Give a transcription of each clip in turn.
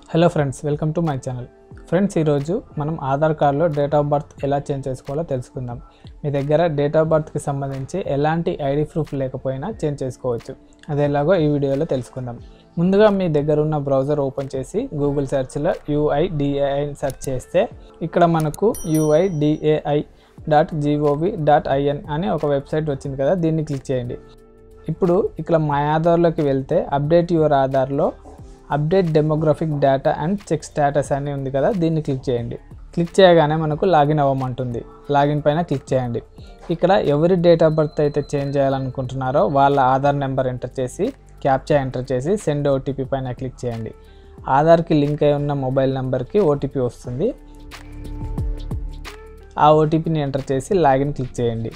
hello friends welcome to my channel friends ఈరోజు మనం ఆధార్ కార్డులో డేట్ ఆఫ్ బర్త్ ఎలా చేంజ్ చేసుకోవాలో తెలుసుకుందాం మీ దగ్గర డేట్ ఆఫ్ బర్త్కి సంబంధించి ఎలాంటి ఐడి ప్రూఫ్ లేకపోయినా చేంజ్ చేసుకోవచ్చు అది ఎలాగో ఈ వీడియోలో తెలుసుకుందాం ముందుగా మీ దగ్గర ఉన్న బ్రౌజర్ ఓపెన్ చేసి గూగుల్ సెర్చ్లో యూఐడిఏఐ సెర్చ్ చేస్తే ఇక్కడ మనకు UIDAI dot GOV dot IN అనే ఒక వెబ్సైట్ వచ్చింది కదా దీన్ని క్లిక్ చేయండి ఇప్పుడు ఇక్కడ మై ఆధార్లోకి వెళ్తే అప్డేట్ యువర్ ఆధార్లో update demographic data and check status అని ఉంది కదా దీన్ని క్లిక్ చేయండి క్లిక్ చేయగానే మనకు లాగిన్ అవ్వమంటుంది లాగిన్ పైన క్లిక్ చేయండి ఇక్కడ ఎవరి డేట్ ఆఫ్ బర్త్ అయితే చేంజ్ చేయాలనుకుంటున్నారో వాళ్ళ ఆధార్ నెంబర్ ఎంటర్ చేసి క్యాప్చా ఎంటర్ చేసి సెండ్ ఓటీపీ పైన క్లిక్ చేయండి ఆధార్కి లింక్ అయి ఉన్న మొబైల్ నెంబర్కి ఓటీపీ వస్తుంది ఆ ఓటీపీని ఎంటర్ చేసి లాగిన్ క్లిక్ చేయండి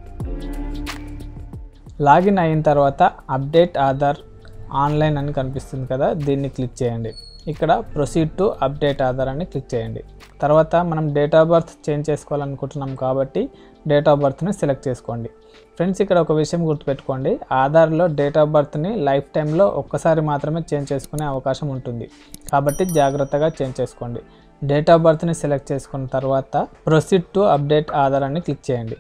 లాగిన్ అయిన తర్వాత అప్డేట్ ఆధార్ ఆన్లైన్ అని కనిపిస్తుంది కదా దీన్ని క్లిక్ చేయండి ఇక్కడ ప్రొసీడ్ టు అప్డేట్ ఆధార్ అని క్లిక్ చేయండి తర్వాత మనం డేట్ ఆఫ్ బర్త్ చేంజ్ చేసుకోవాలనుకుంటున్నాం కాబట్టి డేట్ ఆఫ్ బర్త్ని సెలెక్ట్ చేసుకోండి ఫ్రెండ్స్ ఇక్కడ ఒక విషయం గుర్తుపెట్టుకోండి ఆధార్లో డేట్ ఆఫ్ బర్త్ని లైఫ్ టైంలో ఒక్కసారి మాత్రమే చేంజ్ చేసుకునే అవకాశం ఉంటుంది కాబట్టి జాగ్రత్తగా చేంజ్ చేసుకోండి డేట్ ఆఫ్ బర్త్ని సెలెక్ట్ చేసుకున్న తర్వాత ప్రొసీడ్ టు అప్డేట్ ఆధార్ అని క్లిక్ చేయండి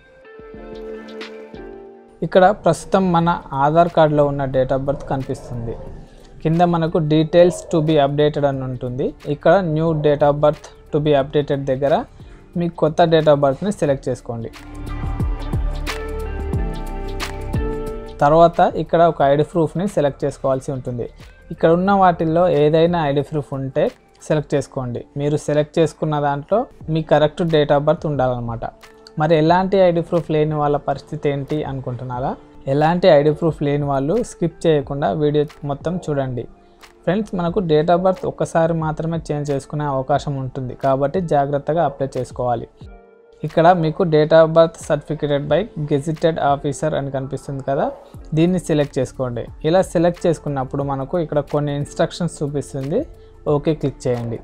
ఇక్కడ ప్రస్తుతం మన ఆధార్ కార్డులో ఉన్న డేట్ ఆఫ్ బర్త్ కనిపిస్తుంది కింద మనకు డీటెయిల్స్ టు బి అప్డేటెడ్ అని ఉంటుంది ఇక్కడ new date of birth to be updated దగ్గర మీ కొత్త డేట్ ఆఫ్ బర్త్ని సెలెక్ట్ చేసుకోండి తర్వాత ఇక్కడ ఒక ఐడి ప్రూఫ్ని సెలెక్ట్ చేసుకోవాల్సి ఉంటుంది ఇక్కడ ఉన్న వాటిల్లో ఏదైనా ఐడి ప్రూఫ్ ఉంటే సెలెక్ట్ చేసుకోండి మీరు సెలెక్ట్ చేసుకున్న దాంట్లో మీ కరెక్ట్ డేట్ ఆఫ్ బర్త్ ఉండాలన్నమాట మరి ఎలాంటి ఐడి ప్రూఫ్ లేని వాళ్ళ పరిస్థితి ఏంటి అనుకుంటున్నారా ఎలాంటి ఐడి ప్రూఫ్ లేని వాళ్ళు స్కిప్ చేయకుండా వీడియో మొత్తం చూడండి ఫ్రెండ్స్ మనకు డేట్ ఆఫ్ బర్త్ ఒక్కసారి మాత్రమే చేంజ్ చేసుకునే అవకాశం ఉంటుంది కాబట్టి జాగ్రత్తగా అప్లై చేసుకోవాలి ఇక్కడ మీకు date of birth certificated by gazetted officer అని కనిపిస్తుంది కదా దీన్ని సెలెక్ట్ చేసుకోండి ఇలా సెలెక్ట్ చేసుకున్నప్పుడు మనకు ఇక్కడ కొన్ని ఇన్స్ట్రక్షన్స్ చూపిస్తుంది ఓకే క్లిక్ చేయండి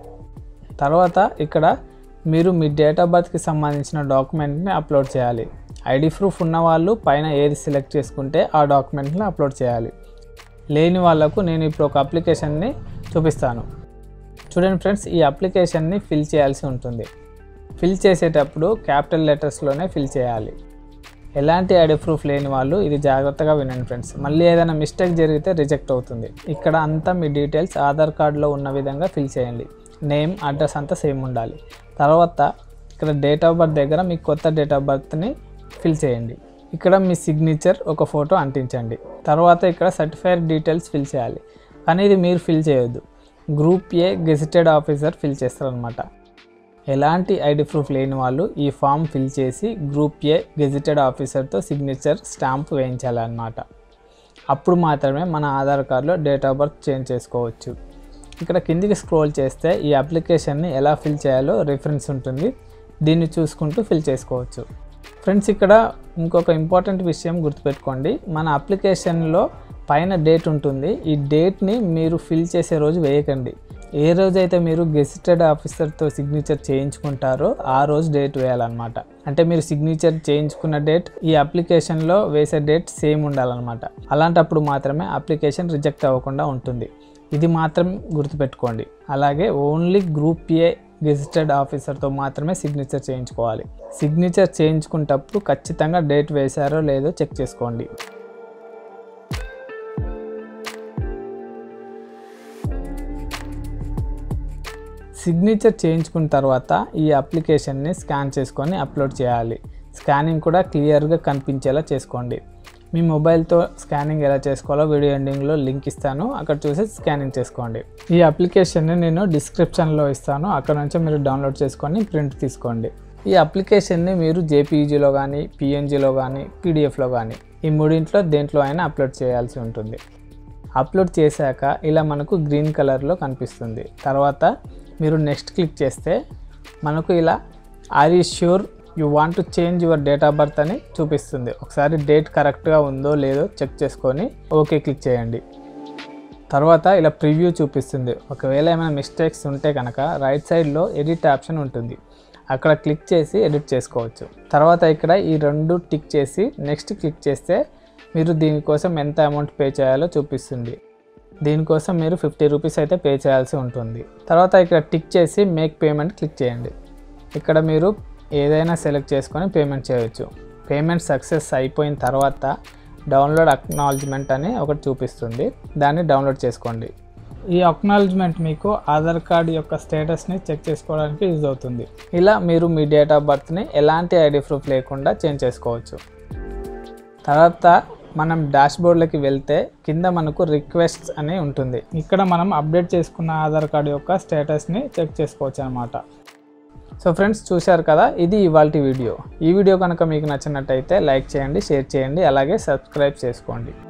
తర్వాత ఇక్కడ మీరు మీ డేట్ ఆఫ్ బర్త్కి సంబంధించిన డాక్యుమెంట్ని అప్లోడ్ చేయాలి ఐడి ప్రూఫ్ ఉన్న వాళ్ళు పైన ఏది సెలెక్ట్ చేసుకుంటే ఆ డాక్యుమెంట్ని అప్లోడ్ చేయాలి లేని వాళ్ళకు నేను ఇప్పుడు ఒక అప్లికేషన్ని చూపిస్తాను చూడండి ఫ్రెండ్స్ ఈ అప్లికేషన్ని ఫిల్ చేయాల్సి ఉంటుంది ఫిల్ చేసేటప్పుడు క్యాపిటల్ లెటర్స్లోనే ఫిల్ చేయాలి ఎలాంటి ఐడి ప్రూఫ్ లేని వాళ్ళు ఇది జాగ్రత్తగా వినండి ఫ్రెండ్స్ మళ్ళీ ఏదైనా మిస్టేక్ జరిగితే రిజెక్ట్ అవుతుంది ఇక్కడ అంతా మీ డీటెయిల్స్ ఆధార్ కార్డులో ఉన్న విధంగా ఫిల్ చేయండి నేమ్ అడ్రస్ అంతా సేమ్ ఉండాలి తర్వాత ఇక్కడ డేట్ ఆఫ్ బర్త్ దగ్గర మీ కొత్త డేట్ ఆఫ్ బర్త్ని ఫిల్ చేయండి ఇక్కడ మీ సిగ్నేచర్ ఒక ఫోటో అంటించండి తర్వాత ఇక్కడ సర్టిఫైడ్ డీటెయిల్స్ ఫిల్ చేయాలి కానీ ఇది మీరు ఫిల్ చేయొద్దు group A gazetted officer fill చేస్తారనమాట ఎలాంటి ఐడి ప్రూఫ్ లేని వాళ్ళు ఈ ఫామ్ ఫిల్ చేసి గ్రూప్ ఏ గెజిటెడ్ ఆఫీసర్తో సిగ్నేచర్ స్టాంప్ వేయించాలన్నమాట అప్పుడు మాత్రమే మన ఆధార్ కార్డులో డేట్ ఆఫ్ బర్త్ చేంజ్ చేసుకోవచ్చు ఇక్కడ కిందికి స్క్రోల్ చేస్తే ఈ అప్లికేషన్ని ఎలా ఫిల్ చేయాలో రిఫరెన్స్ ఉంటుంది దీన్ని చూసుకుంటూ ఫిల్ చేసుకోవచ్చు ఫ్రెండ్స్ ఇక్కడ ఇంకొక ఇంపార్టెంట్ విషయం గుర్తుపెట్టుకోండి మన అప్లికేషన్లో పైన డేట్ ఉంటుంది ఈ డేట్ని మీరు ఫిల్ చేసే రోజు వేయకండి ఏ రోజైతే మీరు గెజిటెడ్ ఆఫీసర్తో సిగ్నేచర్ చేయించుకుంటారో ఆ రోజు డేట్ వేయాలన్నమాట అంటే మీరు సిగ్నేచర్ చేయించుకున్న డేట్ ఈ అప్లికేషన్లో వేసే డేట్ సేమ్ ఉండాలన్నమాట అలాంటప్పుడు మాత్రమే అప్లికేషన్ రిజెక్ట్ అవ్వకుండా ఉంటుంది ఇది మాత్రం గుర్తుపెట్టుకోండి అలాగే ఓన్లీ గ్రూప్ ఏ గెజిటెడ్ ఆఫీసర్తో మాత్రమే సిగ్నేచర్ చేయించుకోవాలి సిగ్నేచర్ చేయించుకునేటప్పుడు ఖచ్చితంగా డేట్ వేశారో లేదో చెక్ చేసుకోండి సిగ్నేచర్ చేయించుకున్న తర్వాత ఈ అప్లికేషన్ని స్కాన్ చేసుకొని అప్లోడ్ చేయాలి స్కానింగ్ కూడా క్లియర్గా కనిపించేలా చేసుకోండి మీ మొబైల్తో స్కానింగ్ ఎలా చేసుకోవాలో వీడియో ఎండింగ్లో లింక్ ఇస్తాను అక్కడ చూసి స్కానింగ్ చేసుకోండి ఈ అప్లికేషన్ని నేను డిస్క్రిప్షన్లో ఇస్తాను అక్కడ నుంచి మీరు డౌన్లోడ్ చేసుకొని ప్రింట్ తీసుకోండి ఈ అప్లికేషన్ని మీరు జేపీఈజీలో కానీ పిఎన్జీలో కానీ పీడిఎఫ్లో కానీ ఈ మూడింట్లో దేంట్లో అయినా అప్లోడ్ చేయాల్సి ఉంటుంది అప్లోడ్ చేశాక ఇలా మనకు గ్రీన్ కలర్లో కనిపిస్తుంది తర్వాత మీరు నెక్స్ట్ క్లిక్ చేస్తే మనకు ఇలా are you sure you want to change your date of birth అని చూపిస్తుంది ఒకసారి డేట్ కరెక్ట్గా ఉందో లేదో చెక్ చేసుకొని ఓకే క్లిక్ చేయండి తర్వాత ఇలా ప్రివ్యూ చూపిస్తుంది ఒకవేళ ఏమైనా మిస్టేక్స్ ఉంటే కనుక రైట్ సైడ్లో ఎడిట్ ఆప్షన్ ఉంటుంది అక్కడ క్లిక్ చేసి ఎడిట్ చేసుకోవచ్చు తర్వాత ఇక్కడ ఈ రెండు టిక్ చేసి నెక్స్ట్ క్లిక్ చేస్తే మీరు దీనికోసం ఎంత అమౌంట్ పే చేయాలో చూపిస్తుంది దీనికోసం మీరు ఫిఫ్టీ రూపీస్ అయితే పే చేయాల్సి ఉంటుంది తర్వాత ఇక్కడ టిక్ చేసి మేక్ పేమెంట్ క్లిక్ చేయండి ఇక్కడ మీరు ఏదైనా సెలెక్ట్ చేసుకొని పేమెంట్ చేయవచ్చు పేమెంట్ సక్సెస్ అయిపోయిన తర్వాత డౌన్లోడ్ అక్నాలజ్మెంట్ అని ఒకటి చూపిస్తుంది దాన్ని డౌన్లోడ్ చేసుకోండి ఈ అక్నాలజ్మెంట్ మీకు ఆధార్ కార్డ్ యొక్క స్టేటస్ని చెక్ చేసుకోవడానికి యూజ్ అవుతుంది ఇలా మీరు మీ డేట్ ఆఫ్ బర్త్ని ఎలాంటి ఐడి ప్రూఫ్ లేకుండా చేంజ్ చేసుకోవచ్చు తర్వాత మనం డాష్బోర్డ్లోకి వెళ్తే కింద మనకు రిక్వెస్ట్స్ అని ఉంటుంది ఇక్కడ మనం అప్డేట్ చేసుకున్న ఆధార్ కార్డు యొక్క స్టేటస్ని చెక్ చేసుకోవచ్చు అనమాట సో ఫ్రెండ్స్ చూశారు కదా ఇది ఇవాళ వీడియో ఈ వీడియో కనుక మీకు నచ్చినట్టయితే లైక్ చేయండి షేర్ చేయండి అలాగే సబ్స్క్రైబ్ చేసుకోండి